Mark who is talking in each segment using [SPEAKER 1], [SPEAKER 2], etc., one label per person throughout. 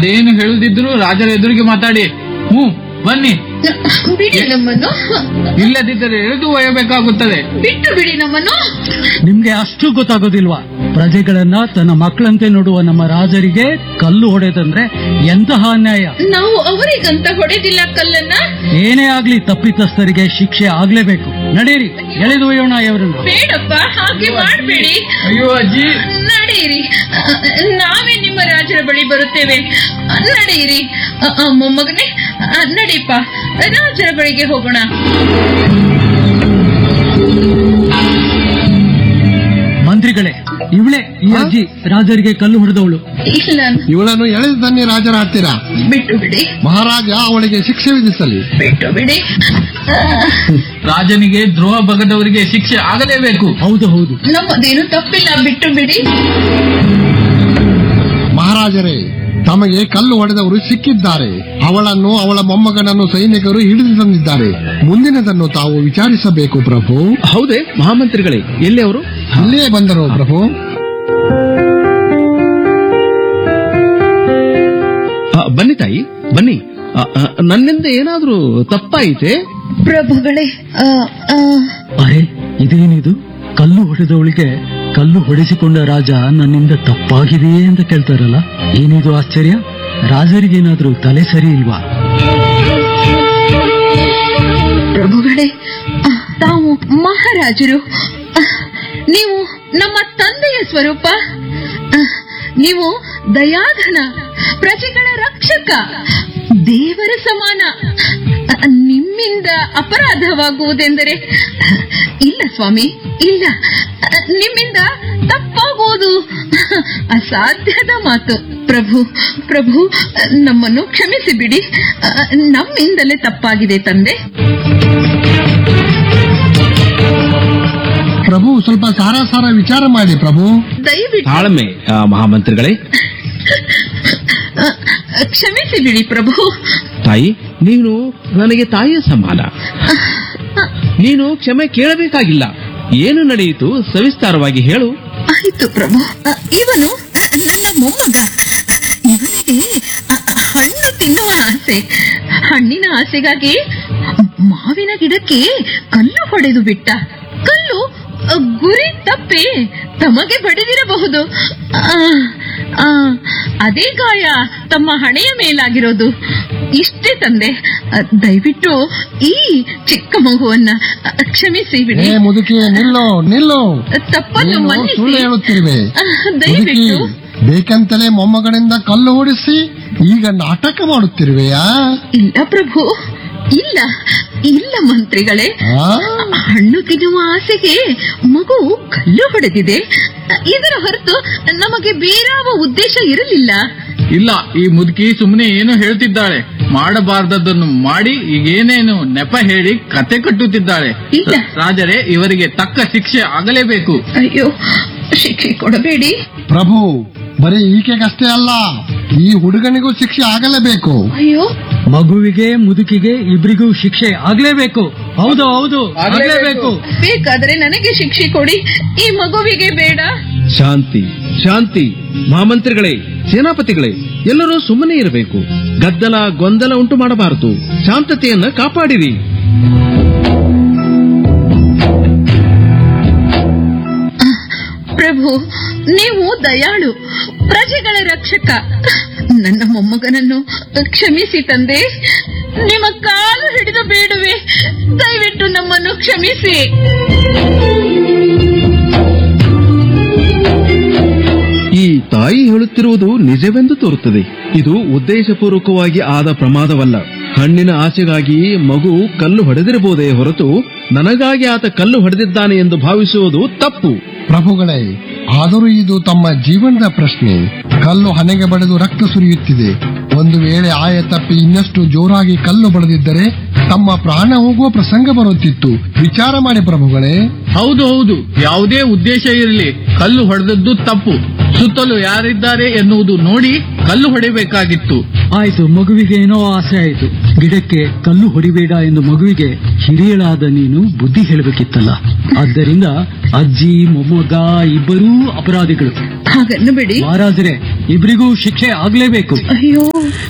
[SPEAKER 1] ಅದೇನು ಹೇಳುದಿದ್ರು ರಾಜರ ಎದುರಿಗೆ ಮಾತಾಡಿ ಹ್ಞೂ ಬನ್ನಿ
[SPEAKER 2] ಬಿಡಿ ನಮ್ಮನ್ನು
[SPEAKER 1] ಇಲ್ಲದಿದ್ದರೆ ಎಳೆದು ಒಯ್ಯಬೇಕಾಗುತ್ತದೆ
[SPEAKER 2] ಬಿಟ್ಟು ಬಿಡಿ ನಮ್ಮನ್ನು
[SPEAKER 3] ನಿಮ್ಗೆ ಅಷ್ಟು ಗೊತ್ತಾಗೋದಿಲ್ವಾ ಪ್ರಜೆಗಳನ್ನ ತನ್ನ ಮಕ್ಕಳಂತೆ ನೋಡುವ ನಮ್ಮ ರಾಜರಿಗೆ ಕಲ್ಲು ಹೊಡೆದಂದ್ರೆ ಎಂತಹ ಅನ್ಯಾಯ
[SPEAKER 2] ನಾವು ಅವರಿಗಂತ ಹೊಡೆದಿಲ್ಲ ಕಲ್ಲನ್ನ
[SPEAKER 3] ಏನೇ ಆಗ್ಲಿ ತಪ್ಪಿತಸ್ಥರಿಗೆ ಶಿಕ್ಷೆ ಆಗ್ಲೇಬೇಕು ನಡೀರಿ ಎಳೆದು ಒಯ್ಯೋಣ ಇವರನ್ನು
[SPEAKER 2] ಬೇಡಪ್ಪ ಹಾಗೆ ಮಾಡಬೇಡಿ
[SPEAKER 1] ಅಯ್ಯೋ ಅಜ್ಜಿ
[SPEAKER 2] ನಡೆಯಿರಿ ಅ, ನಾವೇ ನಿಮ್ಮ ರಾಜರ ಬಳಿ ಬರುತ್ತೇವೆ ಅ, ನಡೆಯಿರಿ ಅ, ಅ, ಮೊಮ್ಮಗನೇ ಅ, ನಡೀಪ ರಾಜರ ಬಳಿಗೆ ಹೋಗೋಣ
[SPEAKER 3] ಮಂತ್ರಿಗಳೇ ಇವಳೇ ಈ ಅಜ್ಜಿ ರಾಜರಿಗೆ ಕಲ್ಲು ಹೊಡೆದವಳು
[SPEAKER 2] ಇಲ್ಲ
[SPEAKER 4] ಇವಳನ್ನು ಎಳೆದು ತನ್ನಿ ರಾಜರ ಹತ್ತಿರ
[SPEAKER 2] ಬಿಟ್ಟು ಬಿಡಿ
[SPEAKER 4] ಮಹಾರಾಜ ಅವಳಿಗೆ ಶಿಕ್ಷೆ ವಿಧಿಸಲಿ
[SPEAKER 2] ಬಿಟ್ಟು ಬಿಡಿ ಅ,
[SPEAKER 1] ರಾಜನಿಗೆ ದ್ರೋಹ ಬಗದವರಿಗೆ ಶಿಕ್ಷೆ ಆಗಲೇಬೇಕು
[SPEAKER 3] ಹೌದು ಹೌದು
[SPEAKER 2] ನಮ್ಮದೇನು ತಪ್ಪಿಲ್ಲ ಬಿಟ್ಟು ಬಿಡಿ
[SPEAKER 4] ಮಹಾರಾಜರೇ ತಮಗೆ ಕಲ್ಲು ಹೊಡೆದವರು ಸಿಕ್ಕಿದ್ದಾರೆ ಅವಳನ್ನು ಅವಳ ಮೊಮ್ಮಗನನ್ನು ಸೈನಿಕರು ಹಿಡಿದು ತಂದಿದ್ದಾರೆ ಮುಂದಿನದನ್ನು ತಾವು ವಿಚಾರಿಸಬೇಕು ಪ್ರಭು
[SPEAKER 5] ಹೌದೇ ಮಹಾಮಂತ್ರಿಗಳೇ ಎಲ್ಲಿ ಅವರು
[SPEAKER 4] ಇಲ್ಲಿಯೇ ಬಂದರು ಪ್ರಭು
[SPEAKER 5] ಆ, ಬನ್ನಿ ತಾಯಿ ಬನ್ನಿ ಆ, ಆ, ನನ್ನಿಂದ ಏನಾದ್ರೂ ತಪ್ಪಾಯಿತೆ
[SPEAKER 2] ಪ್ರಭುಗಳೇ ಅ, ಅ,
[SPEAKER 3] ಅರೆ ಇದೇನಿದು ಕಲ್ಲು ಹೊಡೆದವಳಿಗೆ ಕಲ್ಲು ಹೊಡೆಸಿಕೊಂಡ ರಾಜ ನನ್ನಿಂದ ತಪ್ಪಾಗಿದೆಯೇ ಅಂತ ಕೇಳ್ತಾರಲ್ಲ ಏನಿದು ಆಶ್ಚರ್ಯ ರಾಜರಿಗೇನಾದ್ರೂ ತಲೆ ಸರಿ ಇಲ್ವಾ
[SPEAKER 2] ಪ್ರಭುಗಳೇ ಅ, ತಾವು ಮಹಾರಾಜರು ಅ, ನೀವು ನಮ್ಮ ತಂದೆಯ ಸ್ವರೂಪ ಅ, ನೀವು ದಯಾಧನ ಪ್ರಜೆಗಳ ರಕ್ಷಕ ದೇವರ ಸಮಾನ ಅ, ನಿಮ್ಮಿಂದ ಅಪರಾಧವಾಗುವುದೆಂದರೆ ಇಲ್ಲ ಸ್ವಾಮಿ ಇಲ್ಲ ಅ, ನಿಮ್ಮಿಂದ ತಪ್ಪಾಗುವುದು ಅಸಾಧ್ಯದ ಮಾತು ಪ್ರಭು ಪ್ರಭು ನಮ್ಮನ್ನು ಕ್ಷಮಿಸಿ ಬಿಡಿ ಅ, ನಮ್ಮಿಂದಲೇ ತಪ್ಪಾಗಿದೆ ತಂದೆ
[SPEAKER 4] ಪ್ರಭು ಸ್ವಲ್ಪ ಸಾರ ಸಾರ ವಿಚಾರ ಮಾಡಿ ಪ್ರಭು
[SPEAKER 2] ದಯವಿಟ್ಟು
[SPEAKER 5] ತಾಳ್ಮೆ ಆ, ಮಹಾಮಂತ್ರಿಗಳೇ
[SPEAKER 2] ಅ, ಕ್ಷಮಿಸಿ ಬಿಡಿ ಪ್ರಭು
[SPEAKER 5] ತಾಯಿ ನೀನು ನನಗೆ ತಾಯಿಯ ಸಮಾನ ನೀನು ಕ್ಷಮೆ ಕೇಳಬೇಕಾಗಿಲ್ಲ ಏನು ನಡೆಯಿತು ಸವಿಸ್ತಾರವಾಗಿ ಹೇಳು
[SPEAKER 2] ಆಯಿತು ಪ್ರಭು ಅ, ಇವನು ನನ್ನ ಮೊಮ್ಮಗ ಇವನಿಗೆ ಅ, ಹಣ್ಣು ತಿನ್ನುವ ಆಸೆ ಹಣ್ಣಿನ ಆಸೆಗಾಗಿ ಮಾವಿನ ಗಿಡಕ್ಕೆ ಕಲ್ಲು ಹೊಡೆದು ಬಿಟ್ಟ ಕಲ್ಲು ಅ, ಗುರಿ ತಪ್ಪಿ ತಮಗೆ ಬಡಿದಿರಬಹುದು ಆ, ಆ, ಅದೇ ಗಾಯ ತಮ್ಮ ಹಣೆಯ ಮೇಲಾಗಿರೋದು ಇಷ್ಟೇ ತಂದೆ ಅ, ದಯವಿಟ್ಟು ಈ ಚಿಕ್ಕ ಮಗುವನ್ನ ಅ, ಕ್ಷಮಿಸಿ ಬಿಡಿ
[SPEAKER 4] ಏ ಮುದುಕಿ ನಿಲ್ಲು ನಿಲ್ಲು
[SPEAKER 2] ತಪ್ಪನ್ನು
[SPEAKER 4] ನೀನು
[SPEAKER 2] ಮನ್ನಿಸಿ
[SPEAKER 4] ಸುಳ್ಳು ಹೇಳುತ್ತಿರುವೆ
[SPEAKER 2] ಆ,
[SPEAKER 4] ಮುದುಕಿ
[SPEAKER 2] ದಯವಿಟ್ಟು
[SPEAKER 4] ಬೇಕಂತಲೇ ಮೊಮ್ಮಗನಿಂದ ಕಲ್ಲು ಹೊಡಿಸಿ ಈಗ ನಾಟಕ ಮಾಡುತ್ತಿರುವೆಯಾ
[SPEAKER 2] ಇಲ್ಲ ಪ್ರಭು ಇಲ್ಲ ಇಲ್ಲ ಮಂತ್ರಿಗಳೇ
[SPEAKER 4] ಆ?
[SPEAKER 2] ಹಣ್ಣು ತಿನ್ನುವ ಆಸೆಗೆ ಮಗು ಕಲ್ಲು ಹೊಡೆದಿದೆ ಇದರ ಹೊರತು ನಮಗೆ ಬೇರಾವ ಉದ್ದೇಶ ಇರಲಿಲ್ಲ
[SPEAKER 1] ಇಲ್ಲ ಈ ಮುದುಕಿ ಸುಮ್ಮನೆ ಏನೋ ಹೇಳ್ತಿದ್ದಾಳೆ ಮಾಡಬಾರ್ದದ್ದನ್ನು ಮಾಡಿ ಈಗೇನೇನು ನೆಪ ಹೇಳಿ ಕತೆ ಕಟ್ಟುತ್ತಿದ್ದಾಳೆ
[SPEAKER 2] ಇಲ್ಲ.
[SPEAKER 1] ರಾಜರೇ ಇವರಿಗೆ ತಕ್ಕ ಶಿಕ್ಷೆ ಆಗಲೇಬೇಕು
[SPEAKER 2] ಅಯ್ಯೋ ಶಿಕ್ಷೆ ಕೊಡಬೇಡಿ
[SPEAKER 4] ಪ್ರಭು ಬರೀ ಈಕೆಗಷ್ಟೇ ಅಲ್ಲ ಈ ಹುಡುಗನಿಗೂ ಶಿಕ್ಷೆ ಆಗಲೇಬೇಕು
[SPEAKER 2] ಅಯ್ಯೋ
[SPEAKER 3] ಮಗುವಿಗೆ ಮುದುಕಿಗೆ ಇಬ್ರಿಗೂ ಶಿಕ್ಷೆ ಆಗ್ಲೇಬೇಕು ಹೌದು ಹೌದು ಆಗ್ಲೇಬೇಕು
[SPEAKER 2] ಬೇಕಾದ್ರೆ ನನಗೆ ಶಿಕ್ಷೆ ಕೊಡಿ ಈ ಮಗುವಿಗೆ ಬೇಡ
[SPEAKER 5] ಶಾಂತಿ ಶಾಂತಿ ಮಹಾಮಂತ್ರಿಗಳೇ ಸೇನಾಪತಿಗಳೇ ಎಲ್ಲರೂ ಸುಮ್ಮನೆ ಇರಬೇಕು ಗದ್ದಲ ಗೊಂದಲ ಉಂಟು ಮಾಡಬಾರದು ಶಾಂತತೆಯನ್ನ ಕಾಪಾಡಿರಿ
[SPEAKER 2] ಪ್ರಭು ನೀವು ದಯಾಳು ಪ್ರಜೆಗಳ ರಕ್ಷಕ ನನ್ನ ಮೊಮ್ಮಗನನ್ನು ಕ್ಷಮಿಸಿ ತಂದೆ ನಿಮ್ಮ ಕಾಲು ಹಿಡಿದು ಬೇಡುವೆ ದಯವಿಟ್ಟು ನಮ್ಮನ್ನು ಕ್ಷಮಿಸಿ
[SPEAKER 5] ಈ ತಾಯಿ ಹೇಳುತ್ತಿರುವುದು ನಿಜವೆಂದು ತೋರುತ್ತದೆ ಇದು ಉದ್ದೇಶಪೂರ್ವಕವಾಗಿ ಆದ ಪ್ರಮಾದವಲ್ಲ ಹಣ್ಣಿನ ಆಸೆಗಾಗಿ ಮಗು ಕಲ್ಲು ಹೊಡೆದಿರಬಹುದೇ ಹೊರತು ನನಗಾಗಿ ಆತ ಕಲ್ಲು ಹೊಡೆದಿದ್ದಾನೆ ಎಂದು ಭಾವಿಸುವುದು ತಪ್ಪು
[SPEAKER 4] ಪ್ರಭುಗಳೇ ಆದರೂ ಇದು ತಮ್ಮ ಜೀವನದ ಪ್ರಶ್ನೆ ಕಲ್ಲು ಹಣೆಗೆ ಬಡಿದು ರಕ್ತ ಸುರಿಯುತ್ತಿದೆ ಒಂದು ವೇಳೆ ಆಯ ತಪ್ಪಿ ಇನ್ನಷ್ಟು ಜೋರಾಗಿ ಕಲ್ಲು ಬಡಿದಿದ್ದರೆ ತಮ್ಮ ಪ್ರಾಣ ಹೋಗುವ ಪ್ರಸಂಗ ಬರುತ್ತಿತ್ತು ವಿಚಾರ ಮಾಡಿ ಪ್ರಭುಗಳೇ
[SPEAKER 1] ಹೌದು ಹೌದು ಯಾವುದೇ ಉದ್ದೇಶ ಇರಲಿ ಕಲ್ಲು ಹೊಡೆದದ್ದು ತಪ್ಪು ಸುತ್ತಲೂ ಯಾರಿದ್ದಾರೆ ಎನ್ನುವುದು ನೋಡಿ ಕಲ್ಲು ಹೊಡೆಯಬೇಕಾಗಿತ್ತು
[SPEAKER 3] ಆಯ್ತು ಮಗುವಿಗೆ ಏನೋ ಆಸೆ ಆಯ್ತು ಗಿಡಕ್ಕೆ ಕಲ್ಲು ಹೊಡಿಬೇಡ ಎಂದು ಮಗುವಿಗೆ ಹಿರಿಯಳಾದ ನೀನು ಬುದ್ಧಿ ಹೇಳಬೇಕಿತ್ತಲ್ಲ ಆದ್ದರಿಂದ ಅಜ್ಜಿ ಮೊಮ್ಮಗ ಇಬ್ಬರೂ ಅಪರಾಧಿಗಳು
[SPEAKER 2] ಹಾಗನ್ನಬೇಡಿ
[SPEAKER 3] ಮಹಾರಾಜರೇ ಇಬ್ಬರಿಗೂ ಶಿಕ್ಷೆ ಆಗ್ಲೇಬೇಕು
[SPEAKER 2] ಅಯ್ಯೋ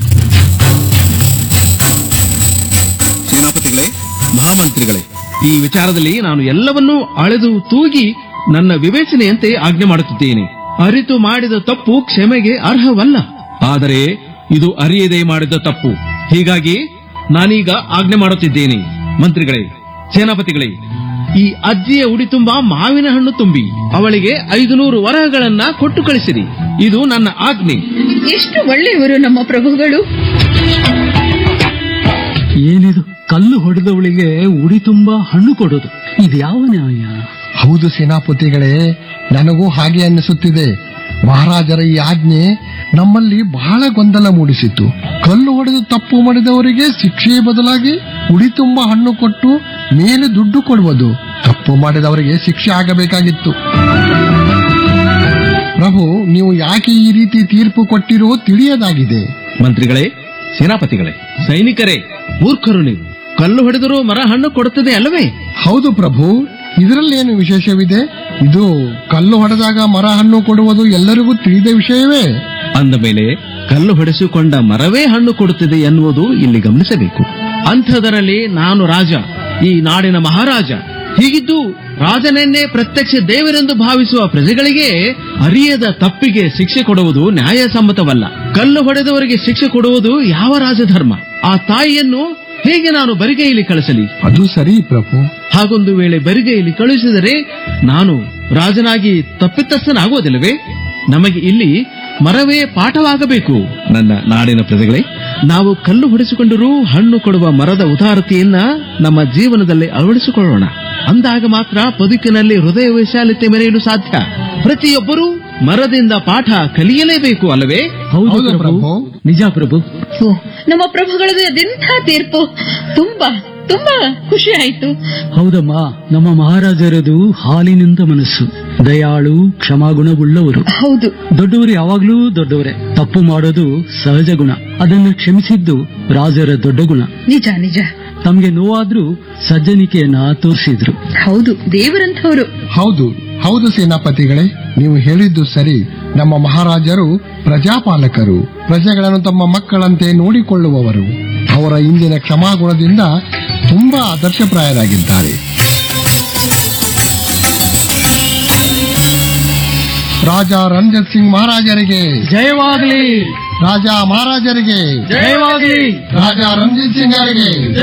[SPEAKER 5] ಸೇನಾಪತಿಗಳೇ ಮಹಾಮಂತ್ರಿಗಳೇ ಈ ವಿಚಾರದಲ್ಲಿ ನಾನು ಎಲ್ಲವನ್ನೂ ಅಳೆದು ತೂಗಿ ನನ್ನ ವಿವೇಚನೆಯಂತೆ ಆಜ್ಞೆ ಮಾಡುತ್ತಿದ್ದೇನೆ ಅರಿತು ಮಾಡಿದ ತಪ್ಪು ಕ್ಷಮೆಗೆ ಅರ್ಹವಲ್ಲ ಆದರೆ ಇದು ಅರಿಯದೆ ಮಾಡಿದ ತಪ್ಪು ಹೀಗಾಗಿ ನಾನೀಗ ಆಜ್ಞೆ ಮಾಡುತ್ತಿದ್ದೇನೆ ಮಂತ್ರಿಗಳೇ ಸೇನಾಪತಿಗಳೇ ಈ ಅಜ್ಜಿಯ ಉಡಿ ತುಂಬಾ ಮಾವಿನ ಹಣ್ಣು ತುಂಬಿ ಅವಳಿಗೆ ಐದು ನೂರು ವರಹಗಳನ್ನ ಕೊಟ್ಟು ಕಳಿಸಿರಿ ಇದು ನನ್ನ ಆಜ್ಞೆ
[SPEAKER 2] ಎಷ್ಟು ಒಳ್ಳೆಯವರು ನಮ್ಮ ಪ್ರಭುಗಳು
[SPEAKER 3] ಏನಿದು ಕಲ್ಲು ಹೊಡೆದವಳಿಗೆ ಉಡಿ ತುಂಬಾ ಹಣ್ಣು ಕೊಡೋದು ಇದ್ಯಾವ ನ್ಯಾಯ
[SPEAKER 4] ಹೌದು ಸೇನಾಪತಿಗಳೇ ನನಗೂ ಹಾಗೆ ಅನ್ನಿಸುತ್ತಿದೆ ಮಹಾರಾಜರ ಈ ಆಜ್ಞೆ ನಮ್ಮಲ್ಲಿ ಬಹಳ ಗೊಂದಲ ಮೂಡಿಸಿತು ಕಲ್ಲು ಹೊಡೆದು ತಪ್ಪು ಮಾಡಿದವರಿಗೆ ಶಿಕ್ಷೆಯ ಬದಲಾಗಿ ಉಡಿ ತುಂಬ ಹಣ್ಣು ಕೊಟ್ಟು ಮೇಲೆ ದುಡ್ಡು ಕೊಡುವುದು ತಪ್ಪು ಮಾಡಿದವರಿಗೆ ಶಿಕ್ಷೆ ಆಗಬೇಕಾಗಿತ್ತು ಪ್ರಭು ನೀವು ಯಾಕೆ ಈ ರೀತಿ ತೀರ್ಪು ಕೊಟ್ಟಿರೋ ತಿಳಿಯದಾಗಿದೆ
[SPEAKER 5] ಮಂತ್ರಿಗಳೇ ಸೇನಾಪತಿಗಳೇ ಸೈನಿಕರೇ ಮೂರ್ಖರು ನೀವು ಕಲ್ಲು ಹೊಡೆದರೂ ಮರ ಹಣ್ಣು ಕೊಡುತ್ತದೆ ಅಲ್ಲವೇ
[SPEAKER 4] ಹೌದು ಪ್ರಭು ಇದರಲ್ಲೇನು ವಿಶೇಷವಿದೆ ಇದು ಕಲ್ಲು ಹೊಡೆದಾಗ ಮರ ಹಣ್ಣು ಕೊಡುವುದು ಎಲ್ಲರಿಗೂ ತಿಳಿದ ವಿಷಯವೇ
[SPEAKER 5] ಅಂದ ಮೇಲೆ ಕಲ್ಲು ಹೊಡೆಸಿಕೊಂಡ ಮರವೇ ಹಣ್ಣು ಕೊಡುತ್ತದೆ ಎನ್ನುವುದು ಇಲ್ಲಿ ಗಮನಿಸಬೇಕು ಅಂಥದರಲ್ಲಿ ನಾನು ರಾಜ ಈ ನಾಡಿನ ಮಹಾರಾಜ ಹೀಗಿದ್ದು ರಾಜನನ್ನೇ ಪ್ರತ್ಯಕ್ಷ ದೇವರೆಂದು ಭಾವಿಸುವ ಪ್ರಜೆಗಳಿಗೆ ಅರಿಯದ ತಪ್ಪಿಗೆ ಶಿಕ್ಷೆ ಕೊಡುವುದು ನ್ಯಾಯಸಮ್ಮತವಲ್ಲ ಕಲ್ಲು ಹೊಡೆದವರಿಗೆ ಶಿಕ್ಷೆ ಕೊಡುವುದು ಯಾವ ರಾಜಧರ್ಮ ಆ ತಾಯಿಯನ್ನು ಹೇಗೆ ನಾನು ಬರಿಗೈಲಿ ಕಳಿಸಲಿ
[SPEAKER 4] ಅದು ಸರಿ ಪ್ರಭು
[SPEAKER 5] ಹಾಗೊಂದು ವೇಳೆ ಬರಿಗೈಲಿ ಕಳುಹಿಸಿದರೆ ನಾನು ರಾಜನಾಗಿ ತಪ್ಪಿತಸ್ಥನಾಗುವುದಿಲ್ಲವೇ ನಮಗೆ ಇಲ್ಲಿ ಮರವೇ ಪಾಠವಾಗಬೇಕು ನನ್ನ ನಾಡಿನ ಪ್ರಜೆಗಳೇ ನಾವು ಕಲ್ಲು ಹೊಡೆಸಿಕೊಂಡರೂ ಹಣ್ಣು ಕೊಡುವ ಮರದ ಉದಾರತೆಯನ್ನ ನಮ್ಮ ಜೀವನದಲ್ಲಿ ಅಳವಡಿಸಿಕೊಳ್ಳೋಣ ಅಂದಾಗ ಮಾತ್ರ ಬದುಕಿನಲ್ಲಿ ಹೃದಯ ವೈಶಾಲ್ಯತೆ ಮೆರೆಯಲು ಸಾಧ್ಯ ಪ್ರತಿಯೊಬ್ಬರೂ ಮರದಿಂದ ಪಾಠ ಕಲಿಯಲೇಬೇಕು ಅಲ್ಲವೇ
[SPEAKER 3] ಹೌದು
[SPEAKER 4] ಹೌದು
[SPEAKER 3] ಪ್ರಭು
[SPEAKER 4] ಪ್ರಭು.
[SPEAKER 3] ನಿಜ ಪ್ರಭು
[SPEAKER 2] ಓ, ನಮ್ಮ ಪ್ರಭುಗಳದು ಅದೆಂಥ ತೀರ್ಪು ತುಂಬಾ ತುಂಬಾ ಖುಷಿ ಆಯ್ತು
[SPEAKER 3] ಹೌದಮ್ಮ ನಮ್ಮ ಮಹಾರಾಜರದು ಹಾಲಿನಿಂದ ಮನಸ್ಸು ದಯಾಳು ಕ್ಷಮಾಗುಣವುಳ್ಳವರು
[SPEAKER 2] ಹೌದು
[SPEAKER 3] ದೊಡ್ಡವರು ಯಾವಾಗ್ಲೂ ದೊಡ್ಡವರೇ ತಪ್ಪು ಮಾಡೋದು ಸಹಜ ಗುಣ ಅದನ್ನು ಕ್ಷಮಿಸಿದ್ದು ರಾಜರ ದೊಡ್ಡ ಗುಣ
[SPEAKER 2] ನಿಜ ನಿಜ
[SPEAKER 3] ತಮ್ಗೆ ನೋವಾದ್ರೂ ಸಜ್ಜನಿಕೆಯನ್ನ ತೋರಿಸಿದ್ರು
[SPEAKER 2] ಹೌದು ದೇವರಂಥವ್ರು
[SPEAKER 4] ಹೌದು ಹೌದು ಸೇನಾಪತಿಗಳೇ ನೀವು ಹೇಳಿದ್ದು ಸರಿ ನಮ್ಮ ಮಹಾರಾಜರು ಪ್ರಜಾಪಾಲಕರು ಪ್ರಜೆಗಳನ್ನು ತಮ್ಮ ಮಕ್ಕಳಂತೆ ನೋಡಿಕೊಳ್ಳುವವರು ಅವರ ಇಂದಿನ ಕ್ಷಮಾಗುಣದಿಂದ ತುಂಬಾ ಆದರ್ಶಪ್ರಾಯರಾಗಿದ್ದಾರೆ ರಾಜ ರಂಜಿತ್ ಸಿಂಗ್ ಮಹಾರಾಜರಿಗೆ
[SPEAKER 3] ಜಯವಾಗಲಿ
[SPEAKER 4] ರಾಜ ಮಹಾರಾಜರಿಗೆ
[SPEAKER 3] ಜಯವಾಗಲಿ
[SPEAKER 4] ರಾಜ ರಂಜಿತ್ ಸಿಂಗ್ ಅವರಿಗೆ